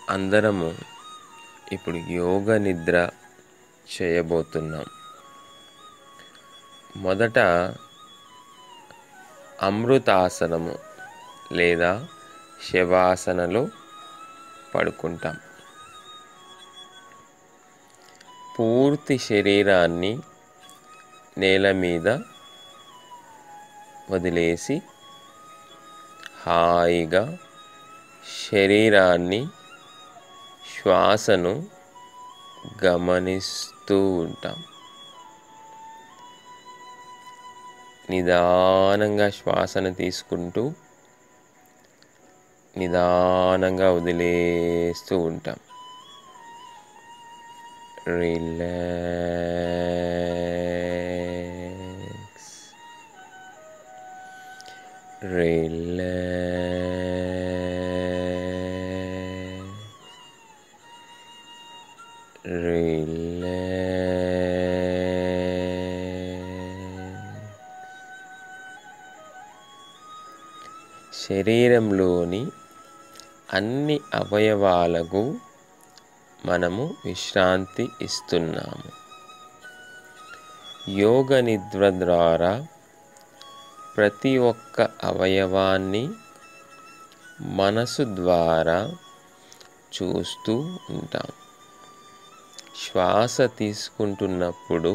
అందరము ఇప్పుడు యోగ నిద్ర చేయబోతున్నాం మొదట అమృతాసనము లేదా శవాసనలో పడుకుంటాం పూర్తి శరీరాన్ని నేల మీద వదిలేసి హాయిగా శరీరాన్ని శ్వాసను గమనిస్తూ ఉంటాం నిదానంగా శ్వాసను తీసుకుంటూ నిదానంగా వదిలేస్తూ ఉంటాం రిలాక్స్ రిలాక్స్ రిలాక్స్ శరీరంలోని అన్ని అవయవాలకు మనము విశ్రాంతి ఇస్తున్నాము యోగ నిద్ర ద్వారా ప్రతి ఒక్క అవయవాన్ని మనసు ద్వారా చూస్తూ ఉంటాం శ్వాస తీసుకుంటున్నప్పుడు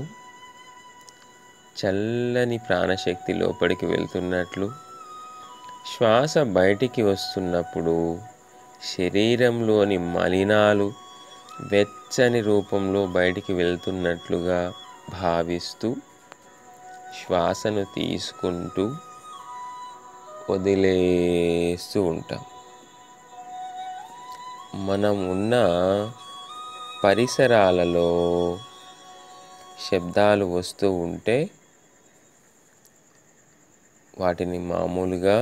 చల్లని ప్రాణశక్తి లోపలికి వెళ్తున్నట్లు శ్వాస బయటికి వస్తున్నప్పుడు శరీరంలోని మలినాలు వెచ్చని రూపంలో బయటికి వెళ్తున్నట్లుగా భావిస్తూ శ్వాసను తీసుకుంటూ వదిలేస్తూ ఉంటాం మనం ఉన్న పరిసరాలలో శబ్దాలు వస్తూ ఉంటే వాటిని మామూలుగా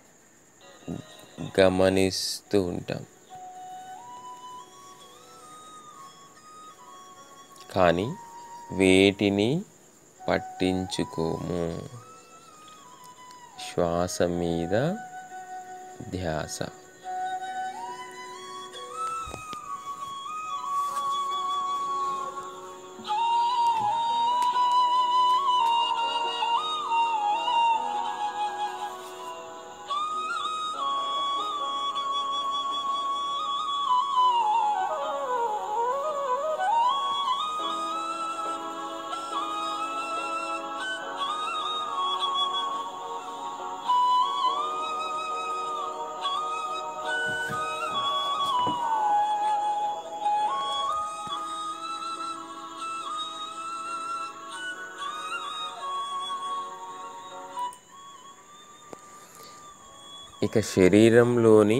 గమనిస్తూ ఉంటాం కానీ వేటిని పట్టించుకోము శ్వాస మీద ధ్యాస ఇక శరీరంలోని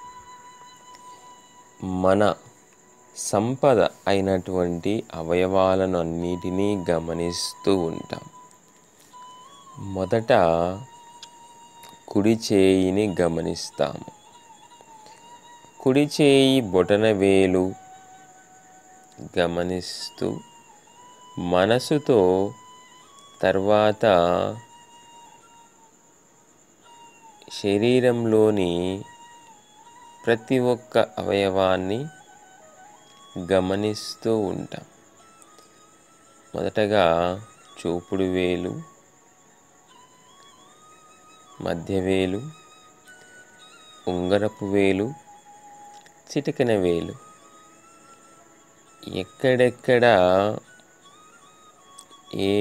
మన సంపద అయినటువంటి అవయవాలను అన్నిటినీ గమనిస్తూ ఉంటాం మొదట కుడి చేయిని గమనిస్తాము కుడి చేయి బొటన వేలు గమనిస్తూ మనసుతో తర్వాత శరీరంలోని ప్రతి ఒక్క అవయవాన్ని గమనిస్తూ ఉంటాం మొదటగా చూపుడు వేలు మధ్యవేలు ఉంగరపు వేలు చిటికెన వేలు ఎక్కడెక్కడ ఏ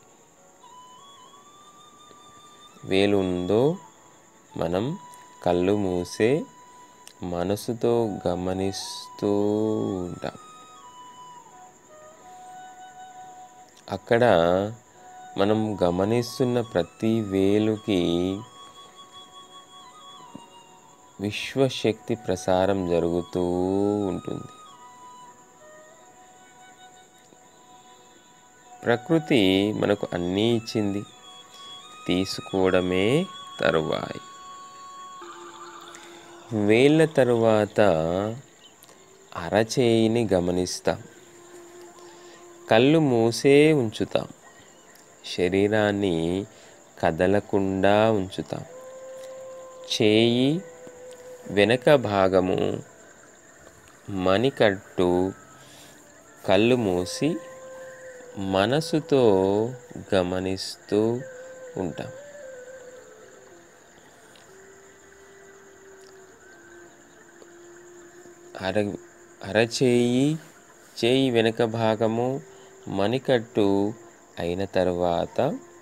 వేలు ఉందో మనం కళ్ళు మూసే మనసుతో గమనిస్తూ ఉంటాం అక్కడ మనం గమనిస్తున్న ప్రతి వేలుకి విశ్వశక్తి ప్రసారం జరుగుతూ ఉంటుంది ప్రకృతి మనకు అన్నీ ఇచ్చింది తీసుకోవడమే తరువాయి వేళ్ళ తరువాత అరచేయిని గమనిస్తాం కళ్ళు మూసే ఉంచుతాం శరీరాన్ని కదలకుండా ఉంచుతాం చేయి వెనక భాగము మణికట్టు కళ్ళు మూసి మనసుతో గమనిస్తూ ఉంటాం అర అరచేయి చేయి వెనుక భాగము మణికట్టు అయిన తర్వాత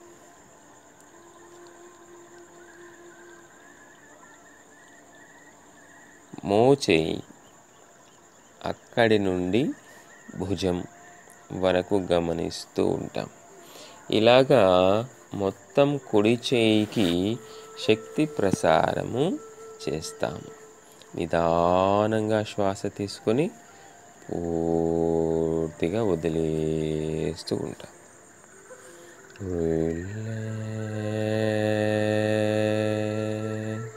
మోచేయి అక్కడి నుండి భుజం వరకు గమనిస్తూ ఉంటాం ఇలాగా మొత్తం కుడి చేయికి శక్తి ప్రసారము చేస్తాము నిదానంగా శ్వాస తీసుకొని పూర్తిగా వదిలేస్తూ ఉంటాం రిలాక్స్.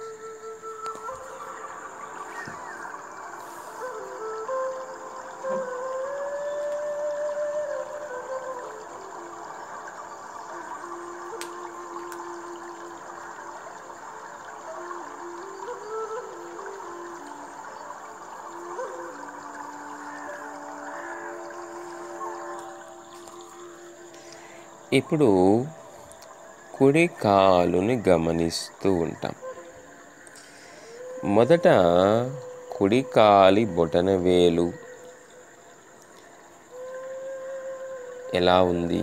ఇప్పుడు కుడి కాలుని గమనిస్తూ ఉంటాం మొదట కుడి కాలి బొటన వేలు ఎలా ఉంది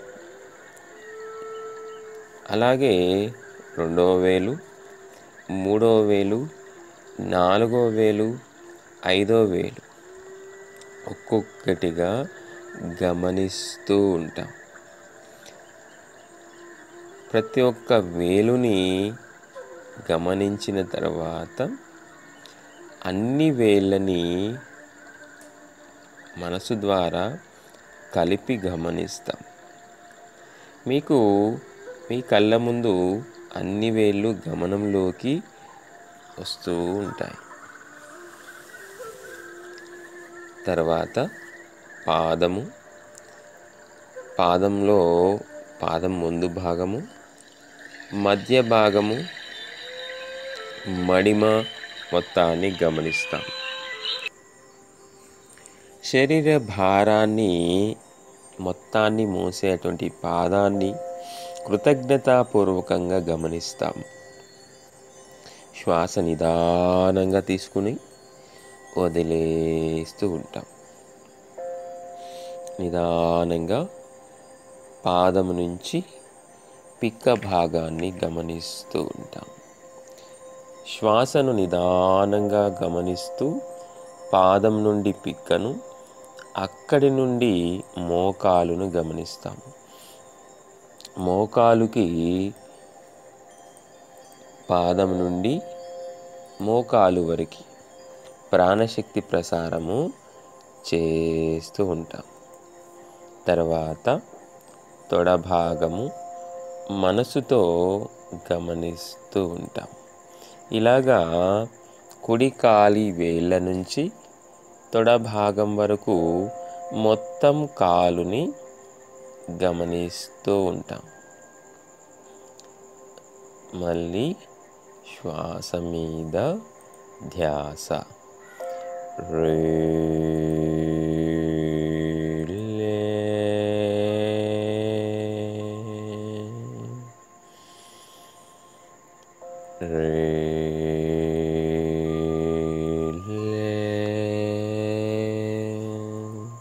అలాగే రెండవ వేలు మూడవ వేలు నాలుగో వేలు ఐదో వేలు ఒక్కొక్కటిగా గమనిస్తూ ఉంటాం ప్రతి ఒక్క వేలుని గమనించిన తర్వాత అన్ని వేళ్ళని మనసు ద్వారా కలిపి గమనిస్తాం మీకు మీ కళ్ళ ముందు అన్ని వేళ్ళు గమనంలోకి వస్తూ ఉంటాయి తర్వాత పాదము పాదంలో పాదం ముందు భాగము మధ్య భాగము మడిమ మొత్తాన్ని గమనిస్తాం శరీర భారాన్ని మొత్తాన్ని మోసేటువంటి పాదాన్ని కృతజ్ఞతాపూర్వకంగా గమనిస్తాం శ్వాస నిదానంగా తీసుకుని వదిలేస్తూ ఉంటాం నిదానంగా పాదం నుంచి పిక్క భాగాన్ని గమనిస్తూ ఉంటాం శ్వాసను నిదానంగా గమనిస్తూ పాదం నుండి పిక్కను అక్కడి నుండి మోకాలును గమనిస్తాం మోకాలుకి పాదం నుండి మోకాలు వరకు ప్రాణశక్తి ప్రసారము చేస్తూ ఉంటాం తర్వాత తొడ భాగము మనసుతో గమనిస్తూ ఉంటాం ఇలాగా కుడి కాలి వేళ్ళ నుంచి తొడ భాగం వరకు మొత్తం కాలుని గమనిస్తూ ఉంటాం మళ్ళీ శ్వాస మీద ధ్యాస రిలే రిలే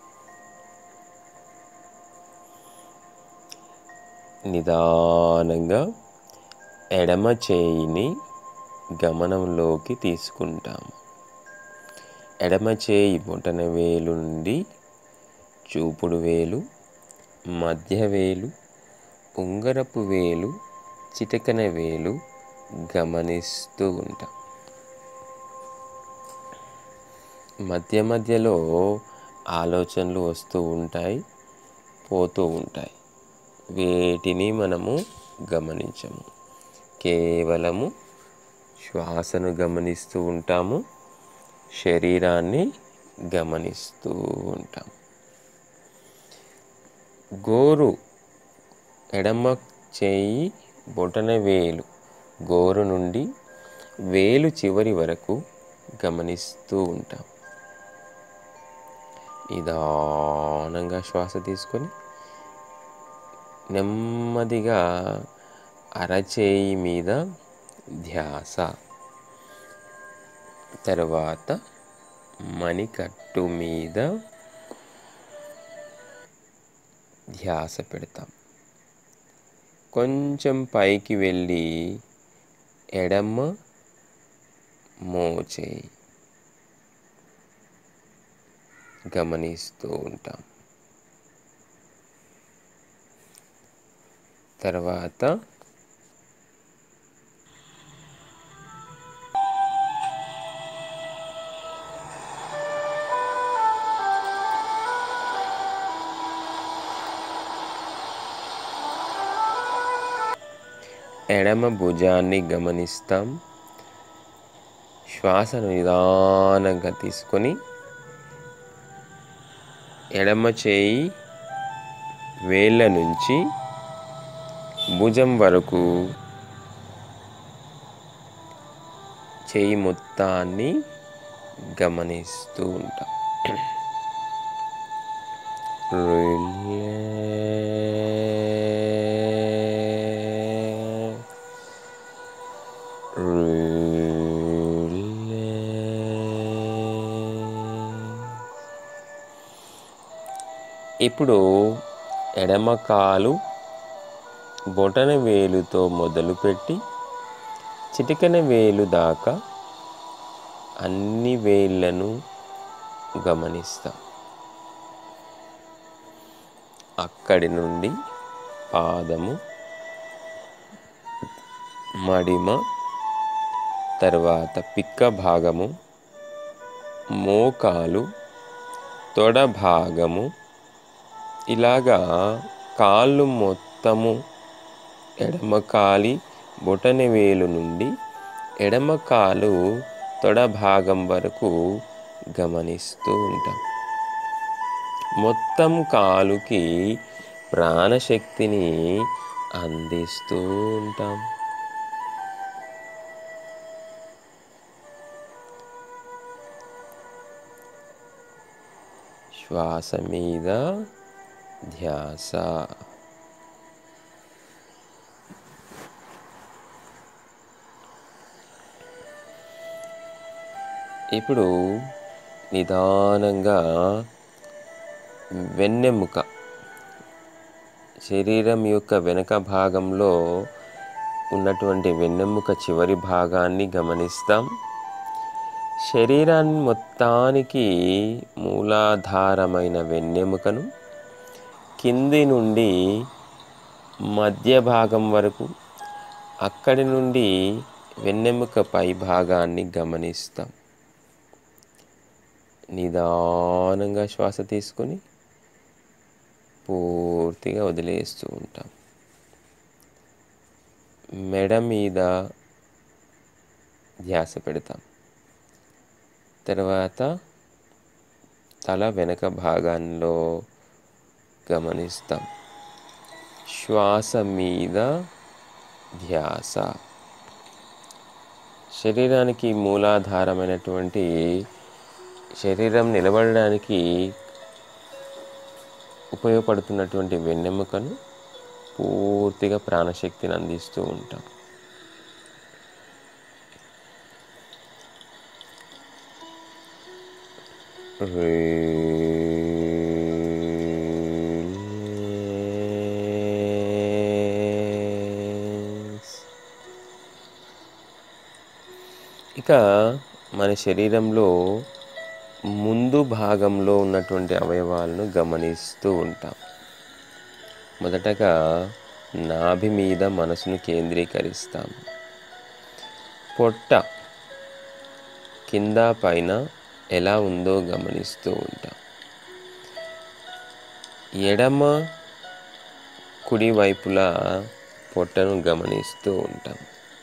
నిదానంగా ఎడమ చేయిని గమనంలోకి తీసుకుంటాం ఎడమ చేయి బొటన వేలు నుండి చూపుడు వేలు మధ్య వేలు ఉంగరపు వేలు చిటకన వేలు గమనిస్తూ ఉంటాం మధ్య మధ్యలో ఆలోచనలు వస్తూ ఉంటాయి పోతూ ఉంటాయి వేటిని మనము గమనించము కేవలము శ్వాసను గమనిస్తూ ఉంటాము శరీరాన్ని గమనిస్తూ ఉంటాం గోరు ఎడమ చేయి బొటన వేలు గోరు నుండి వేలు చివరి వరకు గమనిస్తూ ఉంటాం నిదానంగా శ్వాస తీసుకొని నెమ్మదిగా అరచేయి మీద ధ్యాస తర్వాత మణికట్టు మీద ధ్యాస పెడతాం కొంచెం పైకి వెళ్ళి ఎడమ మోచేయి గమనిస్తూ ఉంటాం తర్వాత ఎడమ భుజాన్ని గమనిస్తాం శ్వాసను నిదానంగా తీసుకొని ఎడమ చేయి వేళ్ళ నుంచి భుజం వరకు చేయి మొత్తాన్ని గమనిస్తూ ఉంటాం రిలాక్స్ ఇప్పుడు ఎడమ కాలు బొటన వేలుతో మొదలుపెట్టి చిటికెన వేలు దాకా అన్ని వేళ్ళను గమనిస్తాం అక్కడి నుండి పాదము మడిమ తర్వాత పిక్క భాగము మోకాలు తొడ భాగము ఇలాగా కాళ్ళు మొత్తము ఎడమ కాలి బొటన వేలు నుండి ఎడమ కాలు తొడ భాగం వరకు గమనిస్తూ ఉంటాం మొత్తం కాలుకి ప్రాణశక్తిని అందిస్తూ ఉంటాం శ్వాస మీద ధ్యాస ఇప్పుడు నిదానంగా వెన్నెముక శరీరం యొక్క వెనక భాగంలో ఉన్నటువంటి వెన్నెముక చివరి భాగాన్ని గమనిస్తాం శరీరాన్ని మొత్తానికి మూలాధారమైన వెన్నెముకను కింది నుండి మధ్య భాగం వరకు అక్కడి నుండి వెన్నెముక పై భాగాన్ని గమనిస్తాం నిదానంగా శ్వాస తీసుకొని పూర్తిగా వదిలేస్తూ ఉంటాం మెడ మీద ధ్యాస పెడతాం తర్వాత తల వెనక భాగాల్లో గమనిస్తాం శ్వాస మీద ధ్యాస శరీరానికి మూలాధారమైనటువంటి శరీరం నిలబడడానికి ఉపయోగపడుతున్నటువంటి వెన్నెముకను పూర్తిగా ప్రాణశక్తిని అందిస్తూ ఉంటాం రిలాక్స్. ఇక మన శరీరంలో ముందు భాగంలో ఉన్నటువంటి అవయవాలను గమనిస్తూ ఉంటాం మొదటగా నాభి మీద మనసును కేంద్రీకరిస్తాం పొట్ట కింద పైన ఎలా ఉందో గమనిస్తూ ఉంటాం ఎడమ కుడి వైపులా పొట్టను గమనిస్తూ ఉంటాం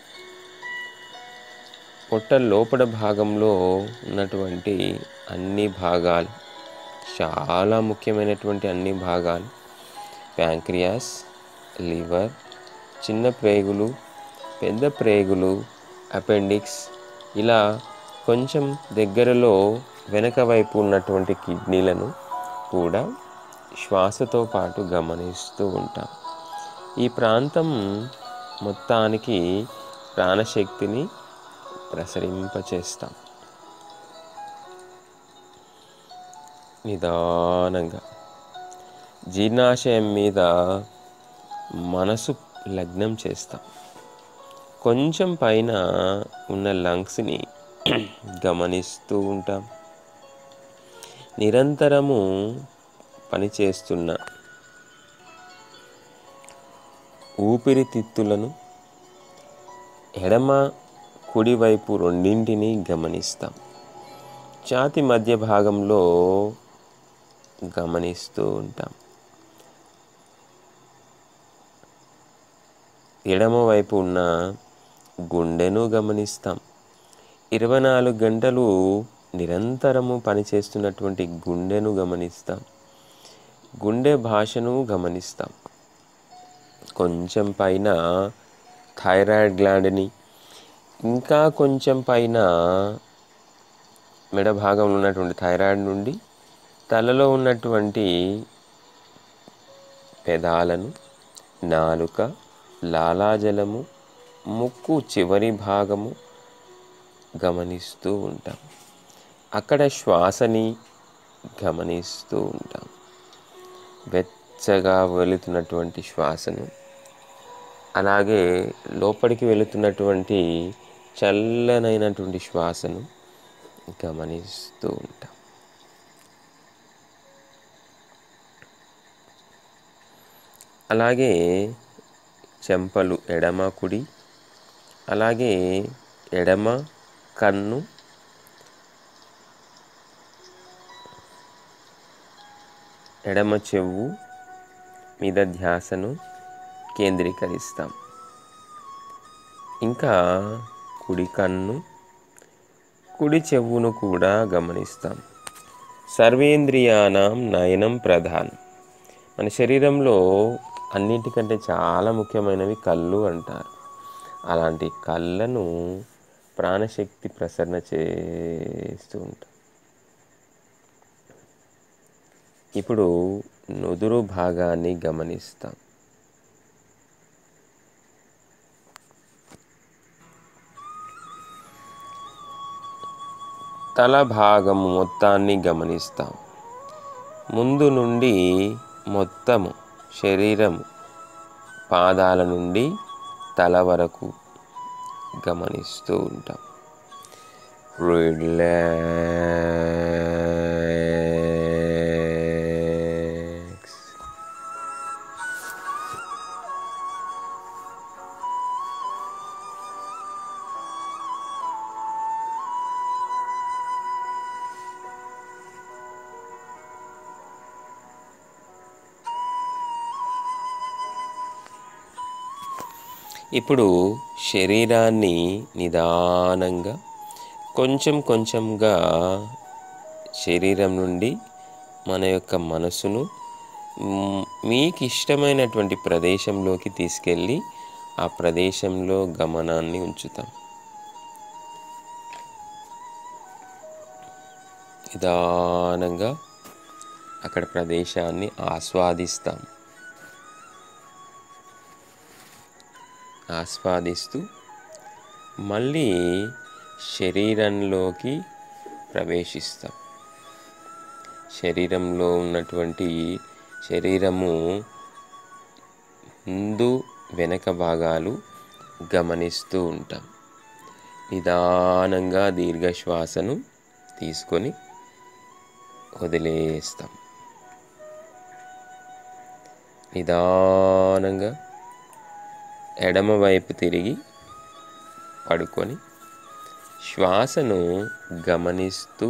పొట్ట లోపల భాగంలో ఉన్నటువంటి అన్ని భాగాలు చాలా ముఖ్యమైనటువంటి అన్ని భాగాలు ప్యాంక్రియాస్ లివర్ చిన్న ప్రేగులు పెద్ద ప్రేగులు అపెండిక్స్ ఇలా కొంచెం దగ్గరలో వెనక వైపు ఉన్నటువంటి కిడ్నీలను కూడా శ్వాసతో పాటు గమనిస్తూ ఉంటాం ఈ ప్రాంతం మొత్తానికి ప్రాణశక్తిని ప్రసరింపచేస్తాం నిదానంగా జీర్ణాశయం మీద మనసు లగ్నం చేస్తాం కొంచెం పైన ఉన్న లంగ్స్ని గమనిస్తూ ఉంటాం నిరంతరము పనిచేస్తున్న ఊపిరితిత్తులను ఎడమ కుడివైపు రెండింటిని గమనిస్తాం ఛాతి మధ్య భాగంలో గమనిస్తూ ఉంటాం ఎడమ వైపు ఉన్న గుండెను గమనిస్తాం ఇరవై నాలుగు గంటలు నిరంతరము పనిచేస్తున్నటువంటి గుండెను గమనిస్తాం గుండె భాషను గమనిస్తాం కొంచెం పైన థైరాయిడ్ గ్లాండ్ని ఇంకా కొంచెం పైన మెడ భాగంలో ఉన్నటువంటి థైరాయిడ్ నుండి తలలో ఉన్నటువంటి పెదాలను నాలుక లాలాజలము ముక్కు చివరి భాగము గమనిస్తూ ఉంటాం అక్కడ శ్వాసని గమనిస్తూ ఉంటాం వెచ్చగా వెళుతున్నటువంటి శ్వాసను అలాగే లోపలికి వెళుతున్నటువంటి చల్లనైనటువంటి శ్వాసను గమనిస్తూ ఉంటాం అలాగే చెంపలు ఎడమ కుడి అలాగే ఎడమ కన్ను ఎడమ చెవు మీద ధ్యాసను కేంద్రీకరిస్తాం ఇంకా కుడి కన్ను కుడి చెవును కూడా గమనిస్తాం సర్వేంద్రియానం నయనం ప్రధానం మన శరీరంలో అన్నిటికంటే చాలా ముఖ్యమైనవి కళ్ళు అంటారు అలాంటి కళ్ళను ప్రాణశక్తి ప్రసరణ చేస్తూ ఉంటాం ఇప్పుడు నుదురు భాగాన్ని గమనిస్తాం తల భాగము మొత్తాన్ని గమనిస్తాం ముందు నుండి మొత్తము శరీరము పాదాల నుండి తల వరకు గమనిస్తూ ఉంటాం రిలాక్స్ ఇప్పుడు శరీరాన్ని నిదానంగా కొంచెం కొంచెంగా శరీరం నుండి మన యొక్క మనసును మ్, మీకు ఇష్టమైనటువంటి ప్రదేశంలోకి తీసుకెళ్ళి ఆ ప్రదేశంలో గమనాన్ని ఉంచుతాం నిదానంగా అక్కడ ప్రదేశాన్ని ఆస్వాదిస్తాం ఆస్వాదిస్తూ మళ్ళీ శరీరంలోకి ప్రవేశిస్తాం శరీరంలో ఉన్నటువంటి శరీరము ముందు వెనక భాగాలు గమనిస్తూ ఉంటాం నిదానంగా దీర్ఘ శ్వాసను తీసుకొని వదిలేస్తాం నిదానంగా ఎడమ వైపు తిరిగి పడుకొని శ్వాసను గమనిస్తూ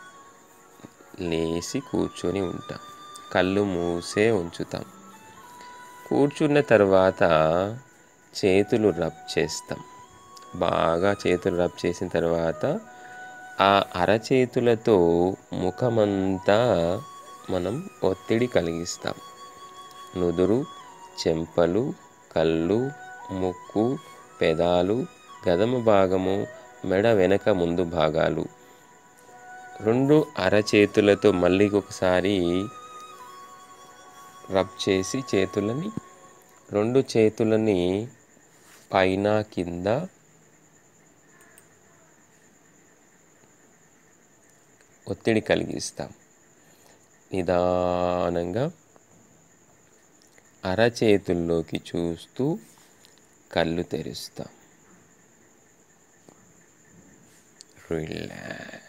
లేచి కూర్చొని ఉంటాం కళ్ళు మూసే ఉంచుతాం కూర్చున్న తర్వాత చేతులు రబ్ చేస్తాం బాగా చేతులు రబ్ చేసిన తర్వాత ఆ అరచేతులతో ముఖమంతా మనం ఒత్తిడి కలిగిస్తాం నుదురు చెంపలు కళ్ళు ముక్కు పెదాలు గదమ భాగము మెడ వెనక ముందు భాగాలు రెండు అరచేతులతో మళ్ళీ ఒకసారి రబ్ చేసి చేతులని రెండు చేతులని పైన కింద ఒత్తిడి కలిగిస్తాం నిదానంగా అరచేతుల్లోకి చూస్తూ కళ్ళు తెరుస్తాం రిలాక్స్